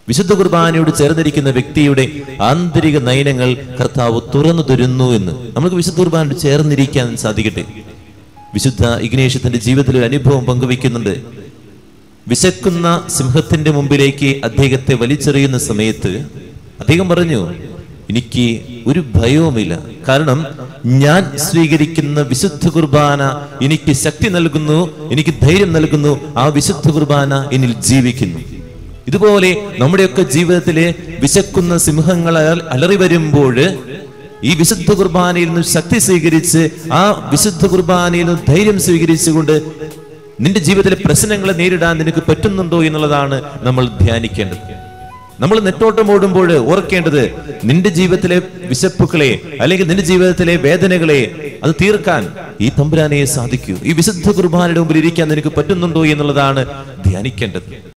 വിശുദ്ധ കുർബാനയോട് ചേർന്നിരിക്കുന്ന വ്യക്തിയുടെ ആന്തരിക നയനങ്ങൾ കർത്താവ് തുറന്നു തരുന്നു എന്ന് നമുക്ക് വിശുദ്ധ കുർബാനയോട് ചേർന്നിരിക്കാൻ സാധിക്കട്ടെ വിശുദ്ധ ഇഗ്നേഷ്യത്തിന്റെ ജീവിതത്തിൽ ഒരു അനുഭവം പങ്കുവെക്കുന്നുണ്ട് വിശക്കുന്ന സിംഹത്തിന്റെ മുമ്പിലേക്ക് അദ്ദേഹത്തെ വലിച്ചെറിയുന്ന സമയത്ത് അദ്ദേഹം പറഞ്ഞു എനിക്ക് ഒരു ഭയവുമില്ല കാരണം ഞാൻ സ്വീകരിക്കുന്ന വിശുദ്ധ കുർബാന എനിക്ക് ശക്തി നൽകുന്നു എനിക്ക് ധൈര്യം നൽകുന്നു ആ വിശുദ്ധ കുർബാന എന്നിൽ ജീവിക്കുന്നു ഇതുപോലെ നമ്മുടെയൊക്കെ ജീവിതത്തിലെ വിശക്കുന്ന സിംഹങ്ങൾ അല- അലറി വരുമ്പോൾ ഈ വിശുദ്ധ കുർബാനയിൽ നിന്ന് ശക്തി സ്വീകരിച്ച് ആ വിശുദ്ധ കുർബാനയിൽ നിന്ന് ധൈര്യം സ്വീകരിച്ചുകൊണ്ട് നിന്റെ ജീവിതത്തിലെ പ്രശ്നങ്ങളെ നേരിടാൻ നിനക്ക് പറ്റുന്നുണ്ടോ എന്നുള്ളതാണ് നമ്മൾ ധ്യാനിക്കേണ്ടത് നമ്മൾ നെട്ടോട്ടം ഓടുമ്പോൾ ഓർക്കേണ്ടത് നിന്റെ ജീവിതത്തിലെ വിശപ്പുകളെ അല്ലെങ്കിൽ നിന്റെ ജീവിതത്തിലെ വേദനകളെ അത് തീർക്കാൻ ഈ തമ്പുരാനെ സാധിക്കൂ ഈ വിശുദ്ധ കുർബാനയുടെ മുമ്പിൽ ഇരിക്കാൻ നിനക്ക് പറ്റുന്നുണ്ടോ എന്നുള്ളതാണ് ധ്യാനിക്കേണ്ടത്